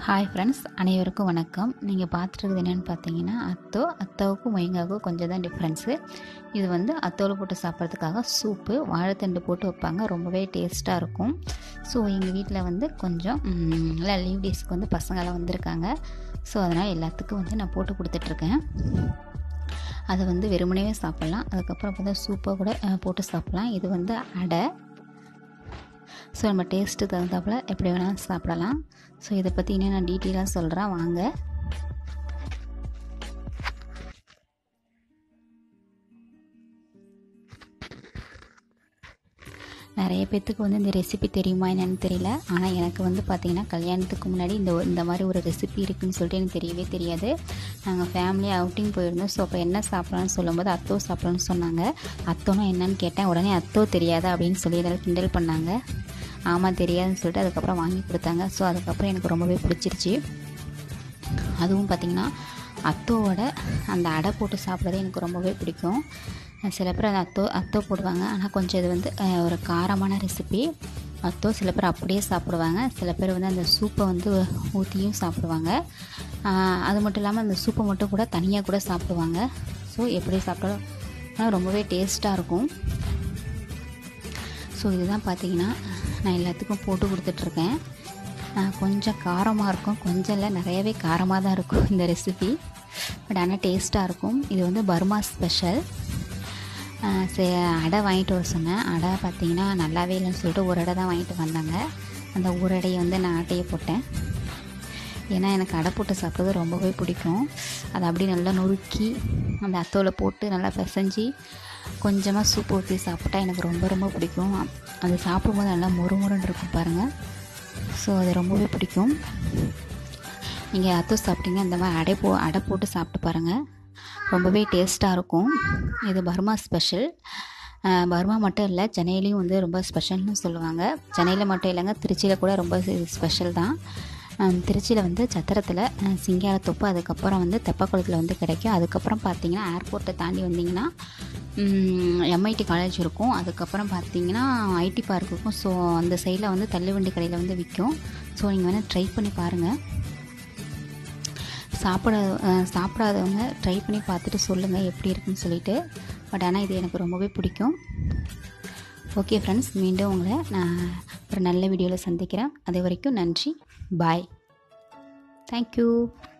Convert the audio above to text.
hi friends அனைவருக்கும் வணக்கம் நீங்கள் பார்த்துருக்குது என்னென்னு பார்த்தீங்கன்னா அத்தோ அத்தோவுக்கும் மொயங்காவுக்கும் கொஞ்சம் தான் டிஃப்ரென்ஸு இது வந்து அத்தோவில் போட்டு சாப்பிட்றதுக்காக சூப்பு வாழைத்தண்டு போட்டு வைப்பாங்க ரொம்பவே டேஸ்ட்டாக இருக்கும் ஸோ எங்கள் வீட்டில் வந்து கொஞ்சம் ம், நல்லா லீவ் டேஸ்க்கு வந்து பசங்களாம் வந்திருக்காங்க ஸோ அதனால் எல்லாத்துக்கும் வந்து நான் போட்டு கொடுத்துட்ருக்கேன் அதை வந்து வெறுமனவே சாப்பிட்லாம் அதுக்கப்புறம் பார்த்தா சூப்பாக கூட அஹ், போட்டு சாப்பிட்லாம் இது வந்து அடை ஸோ நம்ம டேஸ்ட்டு தகுந்தாப்புல எப்படி வேணாலும் சாப்பிடலாம் ஸோ இதை பற்றி இன்னும் நான் டீட்டெயிலாக சொல்கிறேன் வாங்க நிறைய பேர்த்துக்கு வந்து இந்த ரெசிபி தெரியுமா என்னன்னு தெரியல ஆனால் எனக்கு வந்து பார்த்திங்கன்னா கல்யாணத்துக்கு முன்னாடி இந்த இந்த மாதிரி ஒரு ரெசிபி இருக்குன்னு சொல்லிட்டு எனக்கு தெரியவே தெரியாது நாங்கள் ஃபேமிலி அவுட்டிங் போயிருந்தோம் ஸோ அப்போ என்ன சாப்பிட்லான்னு சொல்லும்போது அத்தோ சாப்பிட்லான்னு சொன்னாங்க அத்தோனா என்னன்னு கேட்டேன் உடனே அத்தோ தெரியாதா அப்படின்னு சொல்லி எல்லாம் கிண்டல் பண்ணாங்க ஆமாம் தெரியாதுன்னு சொல்லிட்டு அதுக்கப்புறம் வாங்கி கொடுத்தாங்க ஸோ அதுக்கப்புறம் எனக்கு ரொம்பவே பிடிச்சிருச்சு அதுவும் பார்த்திங்கன்னா அத்தோவோட அந்த அடை போட்டு சாப்பிட்றது எனக்கு ரொம்பவே பிடிக்கும் சில பேர் அந்த அத்தோ அத்தோ போடுவாங்க ஆனால் கொஞ்சம் இது வந்து அஹ், ஒரு காரமான ரெசிபி அத்தோ சில பேர் அப்படியே சாப்பிடுவாங்க சில பேர் வந்து அந்த சூப்பை வந்து ஊற்றியும் சாப்பிடுவாங்க அஹ், அது மட்டும் இல்லாமல் அந்த சூப்பை மட்டும் கூட தனியாக கூட சாப்பிடுவாங்க ஸோ எப்படி சாப்பிட்டாலும் ஆனால் ரொம்பவே டேஸ்ட்டாக இருக்கும் ஸோ இதுதான் பார்த்தீங்கன்னா நான் எல்லாத்துக்கும் போட்டு கொடுத்துட்ருக்கேன் ஆஹ் கொஞ்சம் காரமாக இருக்கும் கொஞ்சம் இல்லை நிறையவே காரமாக தான் இருக்கும் இந்த ரெசிபி பட் ஆனால் டேஸ்ட்டாக இருக்கும் இது வந்து பர்மா ஸ்பெஷல் சரி அடை வாங்கிட்டு வர சொன்னேன் அடை பார்த்தீங்கன்னா நல்லாவே இல்லைன்னு சொல்லிட்டு ஒரு அடை தான் வாங்கிட்டு வந்தாங்க அந்த ஒரு அடையை வந்து நான் ஆட்டையை போட்டேன் ஏன்னா எனக்கு அடை போட்டு சாப்பிட்றது ரொம்பவே பிடிக்கும் அதை அப்படியே நல்லா நொறுக்கி அந்த அத்தோவில் போட்டு நல்லா பிசைஞ்சு கொஞ்சமாக சூப் ஊற்றி சாப்பிட்டா எனக்கு ரொம்ப ரொம்ப பிடிக்கும் அது சாப்பிடும்போது நல்லா மொறுமொறுன்னு இருக்கும் பாருங்கள் ஸோ அது ரொம்பவே பிடிக்கும் நீங்கள் அத்தோ சாப்பிட்டீங்க இந்த மாதிரி அடை போ அடை போட்டு சாப்பிட்டு பாருங்கள் ரொம்பவே டேஸ்ட்டாக இருக்கும் இது பர்மா ஸ்பெஷல் பர்மா மட்டும் இல்லை சென்னையிலையும் வந்து ரொம்ப ஸ்பெஷல்னு சொல்லுவாங்க சென்னையில் மட்டும் இல்லைங்க திருச்சியில் கூட ரொம்ப ஸ்பெஷல் தான் திருச்சியில் வந்து சத்திரத்தில் அஹ், சிங்காரத்தோப்பு அதுக்கப்புறம் வந்து தெப்பக்குளத்தில் வந்து கிடைக்கும் அதுக்கப்புறம் பார்த்தீங்கன்னா ஏர்போர்ட்டை தாண்டி வந்தீங்கன்னா எம்ஐடி காலேஜ் இருக்கும் அதுக்கப்புறம் பார்த்தீங்கன்னா ஐடி பார்க் இருக்கும் ஸோ அந்த சைடில் வந்து தள்ளுவண்டி கடையில் வந்து விற்கும் ஸோ நீங்கள் வேணால் ட்ரை பண்ணி பாருங்கள் சாப்பிட அஹ், சாப்பிடாதவங்க ட்ரை பண்ணி பார்த்துட்டு சொல்லுங்கள் எப்படி இருக்குன்னு சொல்லிட்டு பட் ஆனால் இது எனக்கு ரொம்பவே பிடிக்கும் ஓகே ஃப்ரெண்ட்ஸ் மீண்டும் உங்களை நான் ஒரு நல்ல வீடியோவில் சந்திக்கிறேன் அது வரைக்கும் நன்றி பாய் தேங்க்யூ